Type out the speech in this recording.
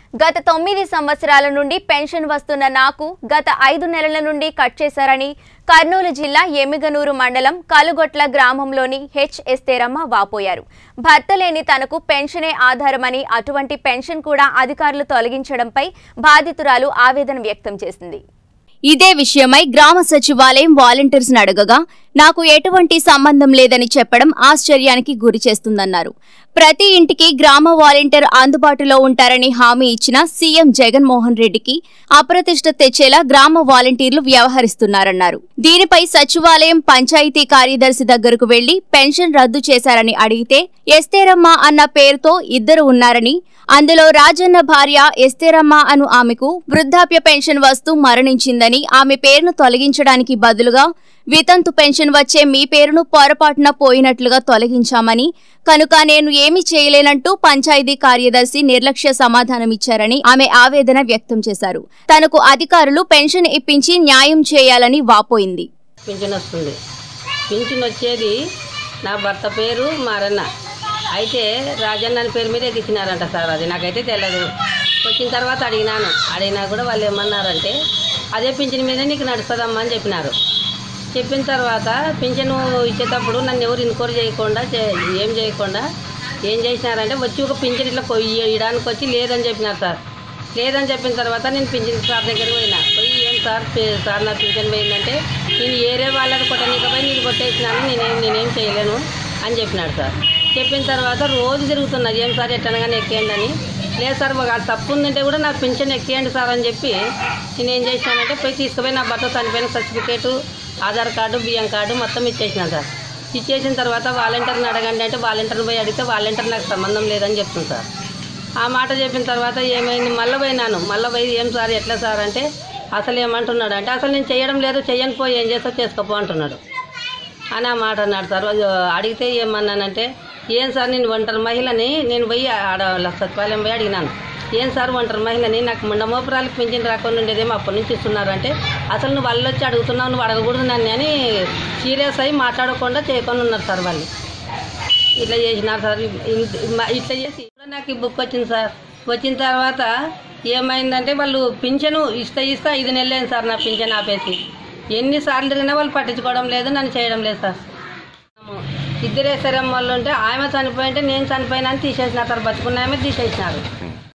గత తొమ్మిది సంవత్సరాల నుండి పెన్షన్ వస్తున్న నాకు గత ఐదు నెలల నుండి కట్ చేశారని కర్నూలు జిల్లా ఎమ్మిగనూరు మండలం కలుగొట్ల గ్రామంలోని హెచ్ ఎస్తేరమ్మ వాపోయారు భర్త లేని తనకు పెన్షనే ఆధారమని అటువంటి పెన్షన్ కూడా అధికారులు తొలగించడంపై బాధితురాలు ఆవేదన వ్యక్తం చేసింది ఇదే విషయమై గ్రామ సచివాలయం వాలంటీర్స్ అడగగా నాకు ఎటువంటి సంబంధం లేదని చెప్పడం ఆశ్చర్యానికి గురి చేస్తుందన్నారు ప్రతి ఇంటికి గ్రామ వాలంటీర్ అందుబాటులో ఉంటారని హామీ ఇచ్చిన సీఎం జగన్మోహన్ రెడ్డికి అప్రతిష్ట తెచ్చేలా గ్రామ వాలంటీర్లు వ్యవహరిస్తున్నారన్నారు దీనిపై సచివాలయం పంచాయతీ కార్యదర్శి దగ్గరకు వెళ్లి పెన్షన్ రద్దు చేశారని అడిగితే ఎస్తేరమ్మ అన్న పేరుతో ఇద్దరు ఉన్నారని అందులో రాజన్న భార్య ఎస్తేరమ్మ అను ఆమెకు వృద్ధాప్య పెన్షన్ వస్తూ మరణించిందని ఆమె పేరును తొలగించడానికి బదులుగా వితంతు పెన్షన్ వచ్చే మీ పేరును పొరపాటున పోయినట్లుగా తొలగించామని కనుక నేను ఏమీ చేయలేనంటూ పంచాయతీ కార్యదర్శి నిర్లక్ష్య సమాధానమిచ్చారని ఆమె ఆవేదన వ్యక్తం చేశారు తనకు అధికారులు పెన్షన్ ఇప్పించి న్యాయం చేయాలని వాపోయింది పింఛన్ వస్తుంది పింఛన్ వచ్చేది నా భర్త పేరు మారన్న అయితే రాజన్న అని పేరు మీద ఎక్కించినారంట సార్ అది నాకైతే తెలియదు వచ్చిన తర్వాత అడిగినాను అడిగినా కూడా వాళ్ళు ఏమన్నారంటే అదే పింఛన్ మీద నీకు నడుస్తుందమ్మా అని చెప్పినారు చెప్పిన తర్వాత పింఛను ఇచ్చేటప్పుడు నన్ను ఎవరు ఇన్క్వైరీ చేయకుండా చే- ఏం చేయకుండా ఏం చేసినారంటే వచ్చి ఒక పింఛన్ ఇట్లా పొయ్యి ఇయడానికి వచ్చి లేదని చెప్పినారు సార్ లేదని చెప్పిన తర్వాత నేను పింఛన్ సార్ దగ్గరికి పోయినా పోయి ఏం సార్ పే- సార్ నా పింఛన్ పోయిందంటే నేను ఏరే వాళ్ళని కొట్టనీక పోయి నేను కొట్టేసినాను నేనేం నేనేం చేయలేను అని చెప్పినాడు సార్ చెప్పిన తర్వాత రోజు తిరుగుతున్నా ఏం సార్ ఎట్టనగానే ఎక్కేయండి అని లేదు సార్ ఒక తప్పు ఉందంటే కూడా నాకు పింఛన్ ఎక్కేయండి సార్ అని చెప్పి నేను ఏం చేసినానంటే పోయి తీసుకుపోయి నా భర్త చనిపోయిన సర్టిఫికేటు ఆధార్ కార్డు బియ్యం కార్డు మొత్తం ఇచ్చేసినాను సార్ ఇచ్చేసిన తర్వాత వాలంటీర్ని అడగండి అంటే వాలంటీర్ని పోయి అడిగితే వాలంటీర్ నాకు సంబంధం లేదని చెప్తుంది సార్ ఆ మాట చెప్పిన తర్వాత ఏమైంది మళ్ళీ పోయినాను మళ్ళీ పోయి ఏం సార్ ఎట్లా సార్ అంటే అసలు ఏమంటున్నాడు అంటే అసలు నేను చేయడం లేదు చెయ్యని పోయి ఏం చేస్తా చేసుకోపో అంటున్నాడు అని ఆ మాట అన్నాడు సార్ అది అడిగితే ఏమన్నానంటే ఏం సార్ నేను ఒంటరి మహిళని నేను పోయి ఆడ సచివాలయం పోయి అడిగినాను ఏం సార్ ఒంటరి మహిళని నాకు ముండమోపురాలకు పింఛన్ రాకుండా ఉండేదేమో అప్పటి నుంచి ఇస్తున్నారు అంటే అసలు నువ్వు వాళ్ళు వచ్చి అడుగుతున్నావు నువ్వు అడగకూడదు నన్ను అని సీరియస్ అయ్యి మాట్లాడకుండా చేయకుండా ఉన్నారు సార్ వాళ్ళు ఇట్లా చేసినారు సార్ ఇ- మ- ఇట్లా చేసి ఇప్పుడు నాకు ఈ బుక్ వచ్చింది సార్ వచ్చిన తర్వాత ఏమైందంటే వాళ్ళు పింఛను ఇస్తా ఇస్తా ఐదు నెలలైంది సార్ నా పింఛన్ ఆపేసి ఎన్నిసార్లు తిరిగినా వాళ్ళు పట్టించుకోవడం లేదు నన్ను చేయడం లేదు సార్ ఇద్దరు వేసారేమో వాళ్ళు ఉంటే ఆమె చనిపోయింటే నేను చనిపోయినా అని తీసేసినారు సార్ బతుకున్న ఆమె తీసేసినారు